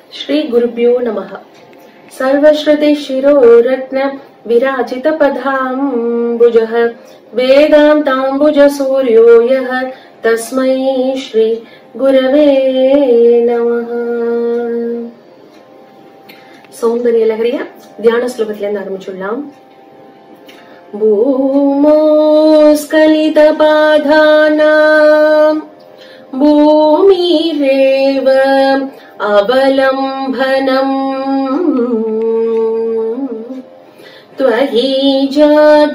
श्रीगुरुभ्यो नमः सर्वश्रुतिशिरोरत्न विराजितपदाम्बुजः वेदान्ताम्बुजसूर्यो यः तस्मै श्री गुरवे நமः சௌந்தரிய லகரிய தியான ஸ்லோகத்துல இருந்து ஆரம்பிச்சுடலாம் भूमोस्खलितपाधानाम् भूमिरेव अवलम्बनम् त्वहि जात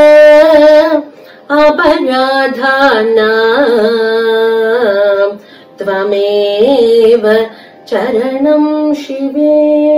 अपराधानाम् त्वमेव चरणम् शिवे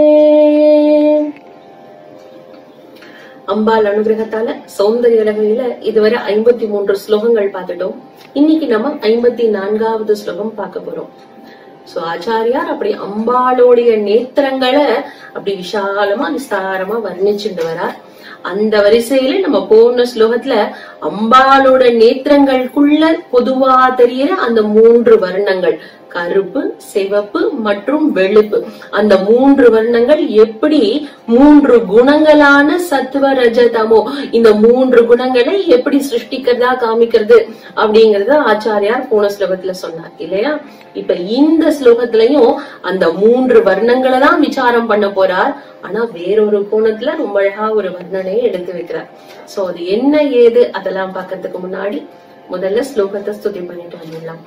அம்பாள் அனுகிரகத்தால சௌந்தரிய லகரியில இதுவரை ஐம்பத்தி மூன்று ஸ்லோகங்கள் பார்த்துட்டோம் இன்னைக்கு நம்ம ஐம்பத்தி நான்காவது ஸ்லோகம் பார்க்க போறோம் சோ ஆச்சாரியார் அப்படி அம்பாளுடைய நேத்திரங்களை அப்படி விஷாலமா விஸ்தாரமா வர்ணிச்சுட்டு வரார் அந்த வரிசையில நம்ம போன ஸ்லோகத்துல அம்பாளோட நேத்திரங்களுக்குள்ள பொதுவா தெரியற அந்த மூன்று வர்ணங்கள் கருப்பு சிவப்பு மற்றும் வெளுப்பு அந்த மூன்று வர்ணங்கள் எப்படி மூன்று குணங்களான சத்துவ ரஜதமோ இந்த மூன்று குணங்களை எப்படி சிருஷ்டிக்கிறதா காமிக்கிறது அப்படிங்கறத ஆச்சாரியார் போன ஸ்லோகத்துல சொன்னார் இல்லையா இப்ப இந்த ஸ்லோகத்திலையும் அந்த மூன்று வர்ணங்களை தான் விசாரம் பண்ண போறார் ஆனா வேறொரு கோணத்துல ரொம்ப அழகா ஒரு வர்ணனையை எடுத்து வைக்கிறார் சோ அது என்ன ஏது அதெல்லாம் பாக்கிறதுக்கு முன்னாடி முதல்ல ஸ்லோகத்தை ஸ்துதி பண்ணிட்டு வந்துடலாம்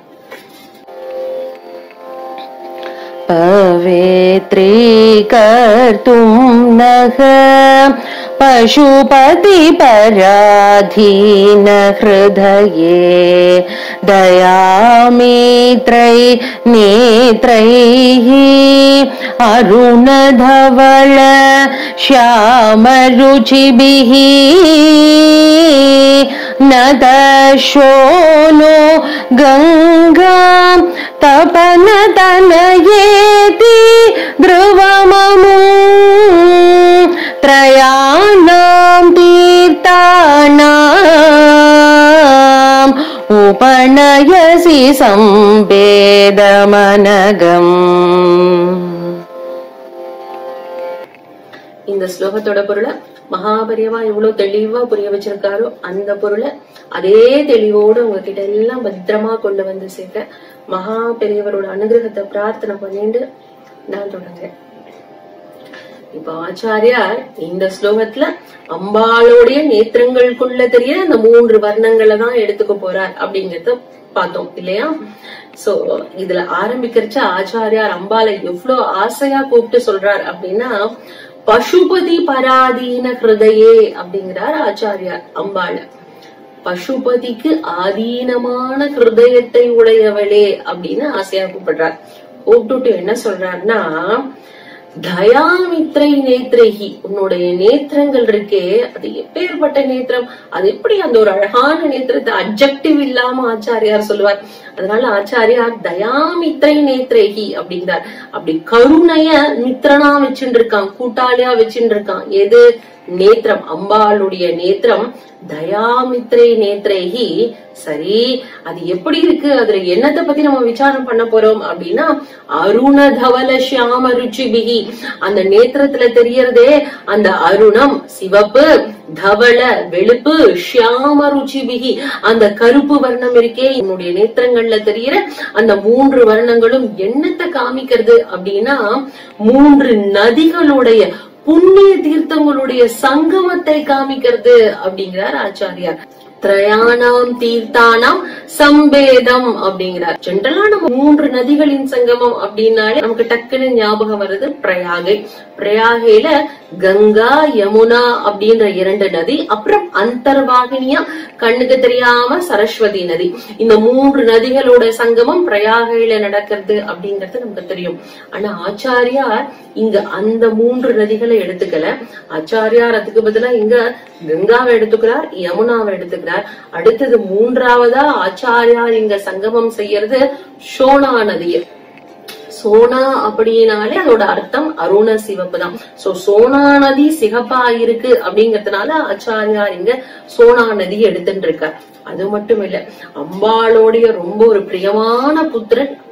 पवेत्रीकर्तुं नः पशुपतिपराधीन हृदये दयामित्रै नेत्रैः अरुणधवल श्यामरुचिभिः न दशोनो गङ्गां तपनतनयेति ध्रुवममु त्रयाणां तीर्थानाम् उपनयसि सम्वेदमनगम् இந்த ஸ்லோகத்தோட பொருளை மகாபரியவா எவ்வளவு தெளிவா புரிய வச்சிருக்காரோ அந்த பொருளை அதே தெளிவோடு உங்ககிட்ட எல்லாம் பத்திரமா கொண்டு வந்து சேர்க்க மகா பெரியவரோட அனுகிரகத்தை பிரார்த்தனை பண்ணிட்டு நான் தொடங்குறேன் இப்ப ஆச்சாரியார் இந்த ஸ்லோகத்துல அம்பாளுடைய நேத்திரங்களுக்குள்ள தெரிய அந்த மூன்று வர்ணங்களை தான் எடுத்துக்க போறார் அப்படிங்கறத பார்த்தோம் இல்லையா சோ இதுல ஆரம்பிக்கிறச்ச ஆச்சாரியார் அம்பாலை எவ்வளவு ஆசையா கூப்பிட்டு சொல்றார் அப்படின்னா பசுபதி பராதீன ஹிருதயே அப்படிங்கிறார் ஆச்சாரியார் அம்பாள பசுபதிக்கு ஆதீனமான ஹிருதயத்தை உடையவளே அப்படின்னு ஆசையா கூப்பிடுறார் கூப்பிட்டுட்டு என்ன சொல்றாருன்னா தயாமித்ரை நேத்ரேகி உன்னுடைய நேத்திரங்கள் இருக்கே அது எப்பேற்பட்ட நேத்திரம் அது எப்படி அந்த ஒரு அழகான நேத்திரத்தை அப்ஜெக்டிவ் இல்லாம ஆச்சாரியார் சொல்லுவார் அதனால ஆச்சாரியார் தயாமித்ரை நேத்ரேகி அப்படிங்கிறார் அப்படி கருணைய மித்திரனா வச்சுட்டு இருக்கான் கூட்டாளியா வச்சுட்டு இருக்கான் எது நேத்திரம் அம்பாளுடைய நேத்திரம் தயாமித்ரை நேத்ரேகி சரி அது எப்படி இருக்கு அதுல என்னத்தை பத்தி நம்ம விசாரம் பண்ண போறோம் அப்படின்னா அருண தவல சியாம ருச்சிபிகி அந்த நேத்திரத்துல தெரியறதே அந்த அருணம் சிவப்பு தவள வெளுப்பு ஷியாம ருச்சிபிகி அந்த கருப்பு வர்ணம் இருக்கே என்னுடைய நேத்திரங்கள்ல தெரியற அந்த மூன்று வர்ணங்களும் என்னத்தை காமிக்கிறது அப்படின்னா மூன்று நதிகளுடைய புண்ணிய தீர்த்தங்களுடைய சங்கமத்தை காமிக்கிறது அப்படிங்கிறார் ஆச்சாரியார் திரயாணாம் தீர்த்தானாம் சம்பேதம் அப்படிங்கிறார் ஜென்ரலா நம்ம மூன்று நதிகளின் சங்கமம் அப்படின்னாலே நமக்கு டக்குன்னு ஞாபகம் வருது பிரயாகை பிரயாகையில கங்கா யமுனா அப்படின்ற இரண்டு நதி அப்புறம் அந்தர்வாகினியா கண்ணுக்கு தெரியாம சரஸ்வதி நதி இந்த மூன்று நதிகளோட சங்கமம் பிரயாகையில நடக்கிறது அப்படிங்கிறது நமக்கு தெரியும் ஆனா ஆச்சாரியார் இங்க அந்த மூன்று நதிகளை எடுத்துக்கல ஆச்சாரியார் அதுக்கு பதிலா இங்க கங்காவை எடுத்துக்கிறார் யமுனாவை எடுத்துக்கிறார் அடுத்தது மூன்றாவதா ஆச்சாரியார் இங்க சங்கமம் செய்யறது சோனா நதியை சோனா அப்படின்னாலே அதோட அர்த்தம் அருண சிவப்பு தான் சோ சோனா நதி சிகப்பா இருக்கு அப்படிங்கறதுனால ஆச்சாரியார் இங்க சோனா நதி எடுத்துட்டு இருக்கார் அது மட்டும் இல்ல அம்பாளோடைய ரொம்ப ஒரு பிரியமான புத்திரன்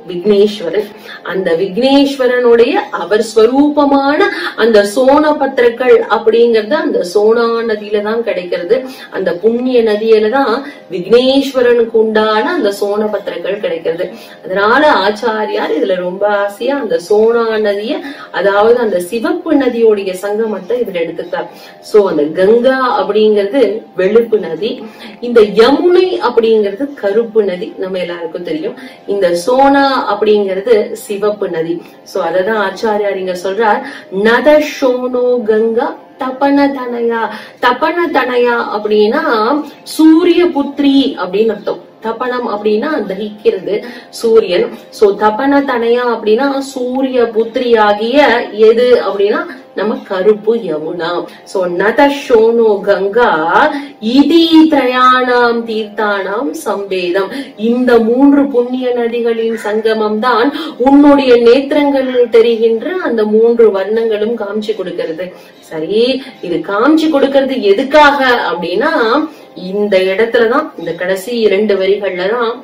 விக்னேஸ்வரன் அந்த விக்னேஸ்வரனுடைய அவர் ஸ்வரூபமான அந்த சோனபத்திரக்கள் அப்படிங்கறது அந்த சோனா நதியில தான் கிடைக்கிறது அந்த புண்ணிய நதியில தான் விக்னேஸ்வரனுக்கு உண்டான அந்த சோனபத்திரங்கள் கிடைக்கிறது அதனால ஆச்சாரியார் இதுல ரொம்ப ஆசையா அந்த சோனா நதிய அதாவது அந்த சிவப்பு நதியோடைய சங்கமத்தை இதுல எடுத்துக்கிறார் சோ அந்த கங்கா அப்படிங்கிறது வெளுப்பு நதி இந்த யமுனை அப்படிங்கிறது கருப்பு நதி நம்ம எல்லாருக்கும் தெரியும் இந்த சோனா அப்படிங்கிறது சிவப்பு நதி சோ அததான் ஆச்சாரியார் இங்க சொல்றார் நத சோனோ கங்கா தபன தனயா தபன தனயா அப்படின்னா சூரிய புத்ரி அப்படின்னு அர்த்தம் தபனம் அப்படின்னா தகிக்கிறது சூரியன் சோ தபன தனயா அப்படின்னா சூரிய புத்திரி ஆகிய எது அப்படின்னா நம்ம கருப்பு யமுனா சோ நத சோனோ கங்கா இதி திரயாணாம் தீர்த்தானாம் சம்பேதம் இந்த மூன்று புண்ணிய நதிகளின் சங்கமம் தான் உன்னுடைய நேத்திரங்களில் தெரிகின்ற அந்த மூன்று வர்ணங்களும் காமிச்சு கொடுக்கிறது சரி இது காமிச்சு கொடுக்கிறது எதுக்காக அப்படின்னா இந்த இடத்துலதான் இந்த கடைசி இரண்டு வரிகள்ல தான்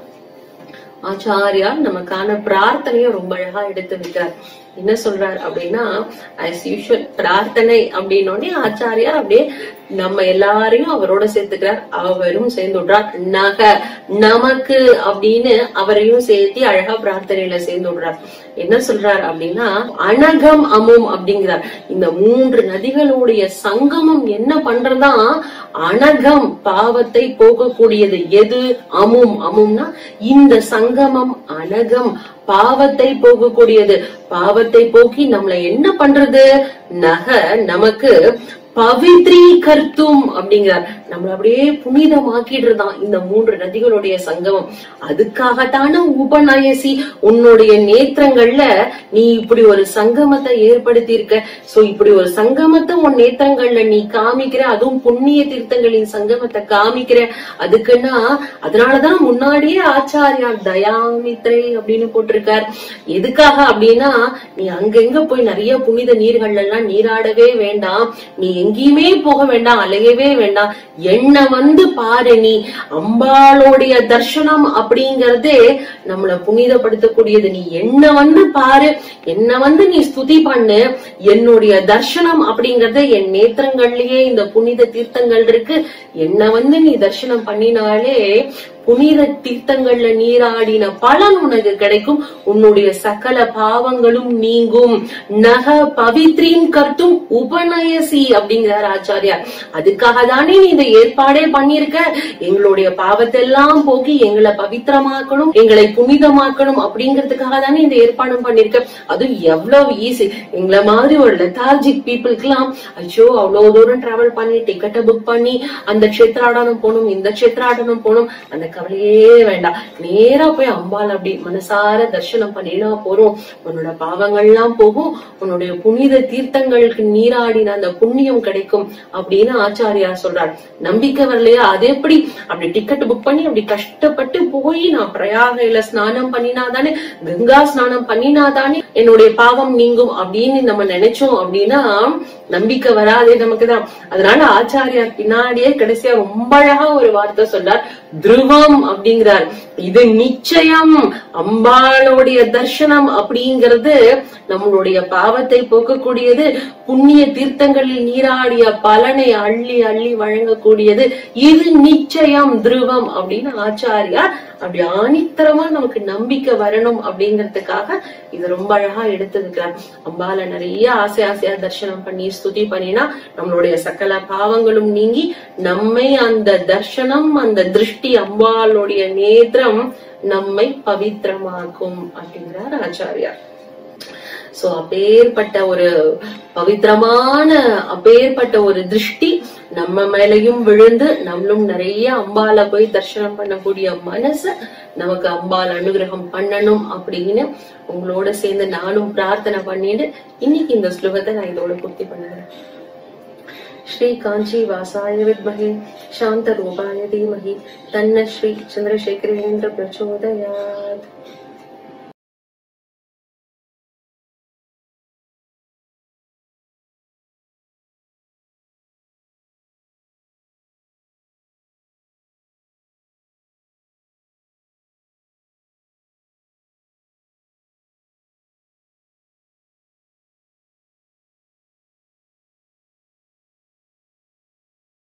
ஆச்சாரியார் நமக்கான பிரார்த்தனையை ரொம்ப அழகா எடுத்து வைக்கிறார் என்ன சொல்றார் அப்படின்னா as usual பிரார்த்தனை அப்படின்னோடனே ஆச்சாரியார் அப்படியே நம்ம எல்லாரையும் அவரோட சேர்த்துக்கிறார் அவரும் சேர்ந்து விடுறார் நக நமக்கு அப்படின்னு அவரையும் சேர்த்து அழகா பிரார்த்தனையில சேர்ந்து விடுறார் என்ன சொல்றார் அப்படின்னா அனகம் அமும் அப்படிங்கிறார் இந்த மூன்று நதிகளுடைய சங்கமம் என்ன பண்றதா அனகம் பாவத்தை போகக்கூடியது எது அமும் அமும்னா இந்த சங்கமம் அனகம் பாவத்தை போகக்கூடியது பாவத்தை போக்கி நம்மள என்ன பண்றது நக நமக்கு பவித்ரீகர்த்தும் அப்படிங்கிறார் நம்மள அப்படியே புனிதமாக்கிடுறதான் இந்த மூன்று நதிகளுடைய சங்கமம் அதுக்காகத்தான உபநயசி உன்னுடைய நேத்திரங்கள்ல நீ இப்படி ஒரு சங்கமத்தை ஏற்படுத்தி இருக்க சோ இப்படி ஒரு சங்கமத்தை உன் நேத்திரங்கள்ல நீ காமிக்கிற அதுவும் புண்ணிய தீர்த்தங்களின் சங்கமத்தை காமிக்கிற அதுக்குன்னா அதனாலதான் முன்னாடியே ஆச்சாரியார் தயாமித்ரே அப்படின்னு போட்டிருக்கார் எதுக்காக அப்படின்னா நீ அங்கங்க போய் நிறைய புனித நீர்கள் எல்லாம் நீராடவே வேண்டாம் நீ எங்கேயுமே போக வேண்டாம் அலையவே வேண்டாம் என்ன வந்து பாரு நீ அம்பாளுடைய தர்சனம் அப்படிங்கறதே நம்மள புனிதப்படுத்தக்கூடியது நீ என்ன வந்து பாரு என்ன வந்து நீ ஸ்துதி பண்ணு என்னுடைய தர்சனம் அப்படிங்கறத என் நேத்திரங்கள்லயே இந்த புனித தீர்த்தங்கள் இருக்கு என்ன வந்து நீ தர்சனம் பண்ணினாலே புனித தீர்த்தங்கள்ல நீராடின பலன் உனக்கு கிடைக்கும் உன்னுடைய சகல பாவங்களும் நீங்கும் நக பவித்ரீன் கர்த்தும் உபநயசி அப்படிங்கிறார் ஆச்சாரியார் அதுக்காக தானே நீ இந்த ஏற்பாடே பண்ணிருக்க எங்களுடைய பாவத்தை எல்லாம் போக்கி எங்களை பவித்திரமாக்கணும் எங்களை புனிதமாக்கணும் அப்படிங்கிறதுக்காக தானே இந்த ஏற்பாடும் பண்ணிருக்க அதுவும் எவ்வளவு ஈஸி எங்களை மாதிரி ஒரு லெத்தார்ஜிக் பீப்புளுக்கு எல்லாம் ஐயோ அவ்வளவு தூரம் டிராவல் பண்ணி டிக்கெட்டை புக் பண்ணி அந்த கஷேத்ராடனம் போகணும் இந்த கஷேத்ராடனம் போகணும் அந்த கவலையே வேண்டாம் நேரா போய் அம்பாள் அப்படி மனசார தரிசனம் பண்ணினா போறோம் உன்னோட பாவங்கள்லாம் போகும் உன்னுடைய புனித தீர்த்தங்களுக்கு நீராடின அந்த புண்ணியம் கிடைக்கும் அப்படின்னு ஆச்சாரியார் சொல்றார் நம்பிக்கை வரலையா அது எப்படி அப்படி டிக்கெட் புக் பண்ணி அப்படி கஷ்டப்பட்டு போய் நான் பிரயாகையில ஸ்நானம் பண்ணினாதானே கங்கா ஸ்நானம் பண்ணினாதானே என்னுடைய பாவம் நீங்கும் அப்படின்னு நம்ம நினைச்சோம் அப்படின்னா நம்பிக்கை வராதே நமக்குதான் அதனால ஆச்சாரியார் பின்னாடியே கடைசியா ரொம்ப அழகா ஒரு வார்த்தை சொல்றார் துருவம் அப்படிங்கிறார் இது நிச்சயம் அம்பாளுடைய தர்சனம் அப்படிங்கிறது நம்மளுடைய பாவத்தை போக்கக்கூடியது புண்ணிய தீர்த்தங்களில் நீராடிய பலனை அள்ளி அள்ளி வழங்கக்கூடியது இது நிச்சயம் துருவம் அப்படின்னு ஆச்சாரியார் அப்படி ஆணித்தரமா நமக்கு நம்பிக்கை வரணும் அப்படிங்கறதுக்காக இது ரொம்ப அழகா எடுத்திருக்கிறார் அம்பால நிறைய ஆசை ஆசையா தர்சனம் பண்ணி ஸ்துதி பண்ணினா நம்மளுடைய சகல பாவங்களும் நீங்கி நம்மை அந்த தர்சனம் அந்த திருஷ்டி அம்பாளுடைய நேத்திரம் நம்மை பவித்திரமாக்கும் அப்படிங்கிறார் ஆச்சாரியார் சோ அப்பேற்பட்ட ஒரு பவித்திரமான அப்பேற்பட்ட ஒரு திருஷ்டி நம்ம மேலையும் விழுந்து நம்மளும் நிறைய அம்பால போய் தரிசனம் பண்ணக்கூடிய மனச நமக்கு அம்பாள் அனுகிரகம் பண்ணணும் அப்படின்னு உங்களோட சேர்ந்து நானும் பிரார்த்தனை பண்ணிட்டு இன்னைக்கு இந்த ஸ்லோகத்தை நான் இதோட பூர்த்தி பண்ணுறேன் श्री कांची वासाय विद्महे शांत रूपाय धीमहि तन्न श्री चंद्रशेखरेन्द्र प्रचोदयात्